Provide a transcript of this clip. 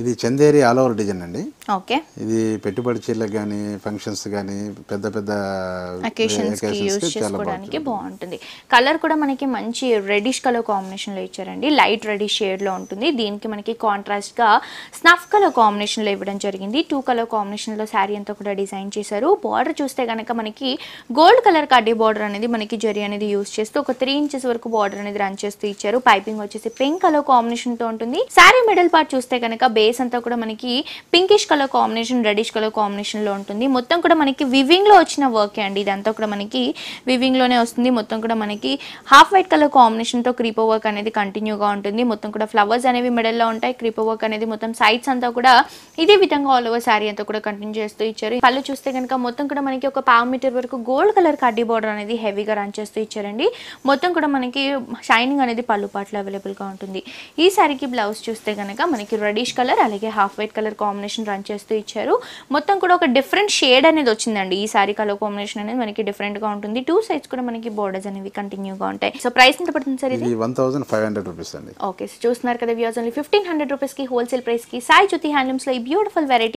ఇది Chanderi all over design అండి okay ఇది పెట్టుబడి చీరలకు కానీ ఫంక్షన్స్ కానీ పెద్ద పెద్ద అకేషన్స్ కి occasions యూజ్ కి చాలా చేసుకోవడానికి బాగుంటుంది కలర్ కూడా మనకి మంచి రెడిష్ కలర్ కాంబినేషన్ లో ఇచ్చారండి లైట్ రెడిష్ షేడ్ లో ఉంటుంది దీనికి మనకి కాంట్రాస్ట్ గా స్నఫ్ కలర్ కాంబినేషన్ లో ఇవ్వడం జరిగింది టూ కలర్ కాంబినేషన్ లో శారీ అంతా కూడా డిజైన్ చేశారు బార్డర్ చూస్తే కనుక మనకి గోల్డ్ కలర్ కడ్డీ బార్డర్ అనేది మనకి జరీ అనేది యూజ్ చేస్తూ ఒక త్రీ ఇంచెస్ వరకు బార్డర్ అనేది రన్ చేస్తూ ఇచ్చారు పైపింగ్ వచ్చేసి పింక్ కలర్ కాంబినేషన్ తో ఉంటుంది శారీ మిడిల్ పార్ట్ చూస్తే కనుక బేస్ అంతా కూడా మనకి pinkish colour combination reddish colour combination లో ఉంటుంది మొత్తం కూడా మనకి వివింగ్ లో వచ్చిన వర్క్ అండి ఇదంతా కూడా మనకి వివింగ్ లోనే వస్తుంది మొత్తం కూడా మనకి హాఫ్ వైట్ కలర్ కాంబినేషన్ తో క్రీపో వర్క్ అనేది కంటిన్యూగా ఉంటుంది మొత్తం కూడా ఫ్లవర్స్ అనేవి మిడిల్ లో ఉంటాయి క్రీపో వర్క్ అనేది మొత్తం సైడ్స్ అంతా కూడా ఇదే విధంగా ఆల్ ఓవర్ శారీ అంతా కూడా కంటిన్యూ చేస్తూ ఇచ్చారు పళ్ళు చూస్తే కనుక మొత్తం కూడా మనకి ఒక పావు మీటర్ వరకు గోల్డ్ కలర్ కడ్డీ బార్డర్ అనేది హెవీగా రన్ చేస్తూ ఇచ్చారండి మొత్తం కూడా మనకి షైనింగ్ అనేది పళ్ళు పాటలు అవైలబుల్ గా ఉంటుంది ఈ శారీకి బ్లౌజ్ చూస్తే కనుక మనకి రెడిష్ కలర్ అలాగే half white colour combination run చేస్తూ ఇచ్చారు మొత్తం కూడా ఒక డిఫరెంట్ షేడ్ అనేది వచ్చిందండి ఈ శారీ కలర్ కాంబినేషన్ అనేది మనకి డిఫరెంట్ గా ఉంటుంది టూ సైడ్స్ కూడా మనకి బోర్డర్స్ అనేవి కంటిన్యూగా ఉంటాయి సో ప్రైస్ ఎంత పడుతుంది సార్ ఇది ఇది one thousand five hundred rupees అండి ఓకే సో చూస్తున్నారు కదా వ్యూస్ ఓన్లీ ఫిఫ్టీన్ హండ్రెడ్ రూపీస్కి హోల్సేల్ ప్రైస్కి సాయి జ్యోతి హ్యాండ్లూమ్స్లో ఈ బ్యూటిఫుల్ వెరైటీ